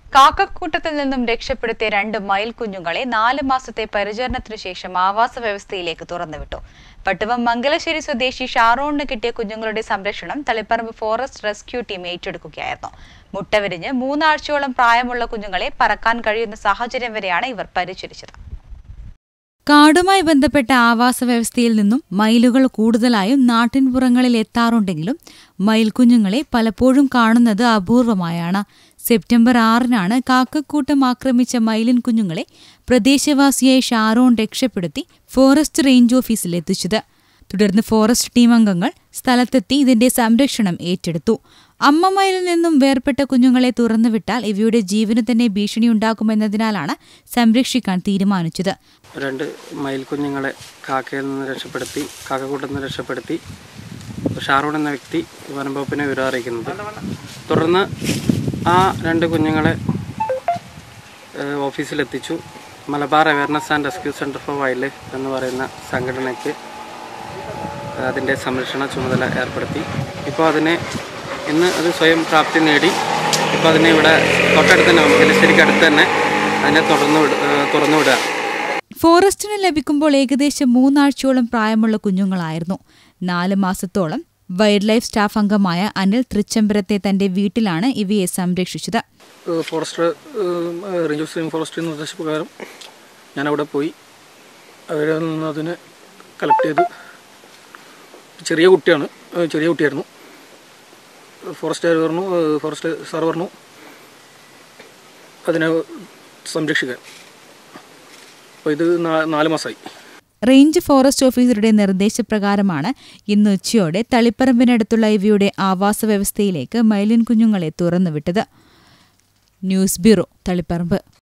കാക്കക്കൂട്ടത്തിൽ നിന്നും രക്ഷപ്പെടുത്തിയ രണ്ട് മയിൽ കുഞ്ഞുങ്ങളെ നാല് മാസത്തെ പരിചരണത്തിനു ശേഷം ആവാസ വ്യവസ്ഥയിലേക്ക് തുറന്നുവിട്ടു പട്ടുവം മംഗലശ്ശേരി സ്വദേശി ഷാറോണിന് കിട്ടിയ കുഞ്ഞുങ്ങളുടെ സംരക്ഷണം തളിപ്പറമ്പ് ഫോറസ്റ്റ് റെസ്ക്യൂ ടീം ഏറ്റെടുക്കുകയായിരുന്നു മുട്ട വിരിഞ്ഞ് മൂന്നാഴ്ചയോളം പ്രായമുള്ള കുഞ്ഞുങ്ങളെ പറക്കാൻ കഴിയുന്ന സാഹചര്യം വരെയാണ് ഇവർ പരിചരിച്ചത് കാടുമായി ബന്ധപ്പെട്ട ആവാസ വ്യവസ്ഥയിൽ നിന്നും മയിലുകൾ കൂടുതലായും നാട്ടിൻപുറങ്ങളിൽ എത്താറുണ്ടെങ്കിലും മയിൽക്കുഞ്ഞുങ്ങളെ പലപ്പോഴും കാണുന്നത് അപൂർവമായാണ് സെപ്റ്റംബർ ആറിനാണ് കാക്കക്കൂട്ടം ആക്രമിച്ച മയിലിൻ കുഞ്ഞുങ്ങളെ പ്രദേശവാസിയായ ഷാരോൺ രക്ഷപ്പെടുത്തി ഫോറസ്റ്റ് റേഞ്ച് ഓഫീസിൽ എത്തിച്ചത് തുടർന്ന് ഫോറസ്റ്റ് ടീം അംഗങ്ങൾ സ്ഥലത്തെത്തി ഇതിന്റെ സംരക്ഷണം ഏറ്റെടുത്തു അമ്മ മയിലിൽ നിന്നും വേർപെട്ട കുഞ്ഞുങ്ങളെ തുറന്നുവിട്ടാൽ ഇവയുടെ ജീവന് തന്നെ ഭീഷണിയുണ്ടാക്കുമെന്നതിനാലാണ് സംരക്ഷിക്കാൻ തീരുമാനിച്ചത് രണ്ട് മയിൽ കുഞ്ഞുങ്ങളെ കാക്കയിൽ നിന്ന് രക്ഷപ്പെടുത്തി കാക്കക്കൂട്ടത്തിൽ നിന്ന് രക്ഷപ്പെടുത്തി ഷാറൂൺ എന്ന വ്യക്തി വനംവകുപ്പിനെ വിവരം അറിയിക്കുന്നത് തുടർന്ന് ആ രണ്ട് കുഞ്ഞുങ്ങളെ ഏഹ്, ഓഫീസിലെത്തിച്ചു Malabar awareness and rescue centre for wildlife എന്ന് പറയുന്ന സംഘടനയ്ക്ക് അതിൻ്റെ സംരക്ഷണ ചുമതല ഏർപ്പെടുത്തി ഇപ്പോൾ അതിനെ ഇന്ന് അത് സ്വയം പ്രാപ്തി നേടി ഇപ്പോൾ അതിനെ ഇവിടെ തൊട്ടടുത്ത് തന്നെ മംഗലശ്ശേരിക്ക് അടുത്ത് തന്നെ അതിനെ തുറന്നു വിട ഏഹ്, തുറന്നു വിടുക ഫോറസ്റ്റിന് ലഭിക്കുമ്പോൾ ഏകദേശം മൂന്നാഴ്ചയോളം പ്രായമുള്ള കുഞ്ഞുങ്ങളായിരുന്നു നാല് മാസത്തോളം വൈൽഡ് ലൈഫ് സ്റ്റാഫ് അംഗമായ അനിൽ തൃച്ചംബരത്തെ തന്റെ വീട്ടിലാണ് ഇവയെ സംരക്ഷിച്ചത് ഏഹ് forest uh range of stream forest നിർദ്ദേശപ്രകാരം ഞാൻ അവിടെ പോയി അവരിൽ നിന്ന് അതിനെ കളക്ട് ചെയ്ത് ചെറിയ കുട്ടിയാണ് ഏഹ് ചെറിയ കുട്ടിയായിരുന്നു ഫോറസ്റ്റുകാർ പറഞ്ഞു ഏഹ് ഫോറസ്റ്റ് സാർ പറഞ്ഞു അതിനെ സംരക്ഷിക്കാൻ അപ്പോൾ ഇത് നാ- നാല് മാസമായി റേഞ്ച് ഫോറസ്റ്റ് ഓഫീസറുടെ നിർദ്ദേശപ്രകാരമാണ് ഇന്ന് ഉച്ചയോടെ തളിപ്പറമ്പിനടുത്തുള്ള ഇവയുടെ ആവാസ വ്യവസ്ഥയിലേക്ക് മൈലിൻ കുഞ്ഞുങ്ങളെ തുറന്നുവിട്ടത് ന്യൂസ് ബ്യൂറോ തളിപ്പറമ്പ്